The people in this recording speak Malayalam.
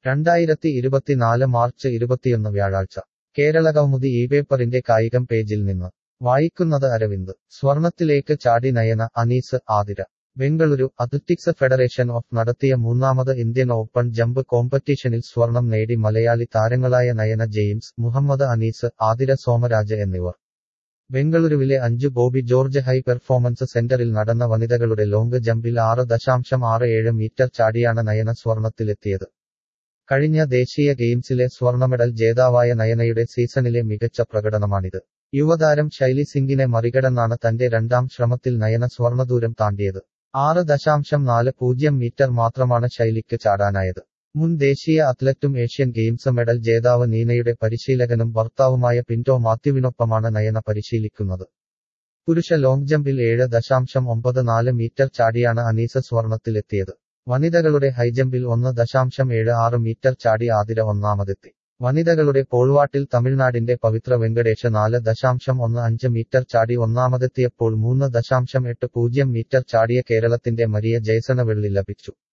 രണ്ടായിരത്തി ഇരുപത്തിനാല് മാർച്ച് ഇരുപത്തിയൊന്ന് വ്യാഴാഴ്ച കേരള കൗമുദി ഈ പേപ്പറിന്റെ കായികം പേജിൽ നിന്ന് വായിക്കുന്നത് അരവിന്ദ് സ്വർണത്തിലേക്ക് ചാടി Nayana Anees Athira Bengaluru athletics federation of നടത്തിയ മൂന്നാമത് ഇന്ത്യൻ ഓപ്പൺ ജമ്പ് കോമ്പറ്റീഷനിൽ സ്വർണം നേടി മലയാളി താരങ്ങളായ നയന ജെയിംസ് മുഹമ്മദ് അനീസ് ആതിര സോമരാജ് എന്നിവർ ബംഗളൂരുവിലെ അഞ്ച് ബോബി ജോർജ് ഹൈ പെർഫോമൻസ് സെന്ററിൽ നടന്ന വനിതകളുടെ ലോങ് ജമ്പിൽ ആറ് ദശാംശം ആറ് ഏഴ് മീറ്റർ ചാടിയാണ് നയന സ്വർണത്തിലെത്തിയത് കഴിഞ്ഞ ദേശീയ ഗെയിംസിലെ സ്വർണമെഡൽ ജേതാവായ നയനയുടെ സീസണിലെ മികച്ച പ്രകടനമാണിത് യുവതാരം ശൈലി സിംഗിനെ മറികടന്നാണ് തന്റെ രണ്ടാം ശ്രമത്തിൽ നയന സ്വർണദൂരം താണ്ടിയത് ആറ് ദശാംശം നാല് പൂജ്യം മീറ്റർ മാത്രമാണ് ശൈലിക്ക് ചാടാനായത് മുൻ ദേശീയ അത്ലറ്റും ഏഷ്യൻ ഗെയിംസ് മെഡൽ ജേതാവ് നീനയുടെ പരിശീലകനും ഭർത്താവുമായ പിന്റോ മാത്യുവിനൊപ്പമാണ് നയന പരിശീലിക്കുന്നത് പുരുഷ ലോങ് ജമ്പിൽ ഏഴ് ദശാംശം ഒമ്പത് നാല് മീറ്റർ ചാടിയാണ് അനീസ സ്വർണത്തിലെത്തിയത് വനിതകളുടെ ഹൈജമ്പിൽ ഒന്ന് ദശാംശം ഏഴ് ആറ് മീറ്റർ ചാടി ആതിര ഒന്നാമതെത്തി വനിതകളുടെ പോൾവാട്ടിൽ തമിഴ്നാടിന്റെ പവിത്ര വെങ്കടേഷ് നാല് ദശാംശം ഒന്ന് അഞ്ച് മീറ്റർ ചാടി ഒന്നാമതെത്തിയപ്പോൾ മൂന്ന് ദശാംശം എട്ട് പൂജ്യം മീറ്റർ ചാടിയ കേരളത്തിന്റെ മരിയ ജയ്സണ് വെള്ളി ലഭിച്ചു